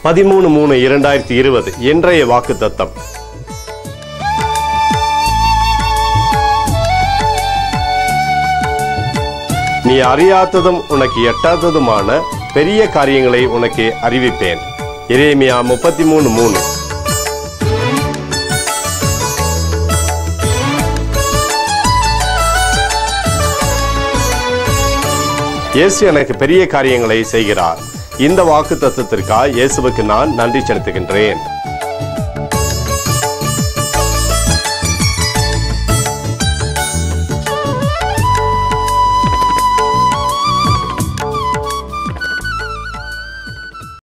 பதிமூணு மூணு இரண்டாயிரத்தி இருபது இன்றைய வாக்கு தத்தம் நீ அறியாததும் உனக்கு எட்டாததுமான பெரிய காரியங்களை உனக்கு அறிவிப்பேன் எரேமியா முப்பத்தி மூணு மூணு இயேசு எனக்கு பெரிய காரியங்களை செய்கிறார் இந்த வாக்கு தத்துவத்திற்காக இயேசுவுக்கு நான் நன்றி செலுத்துகின்றேன்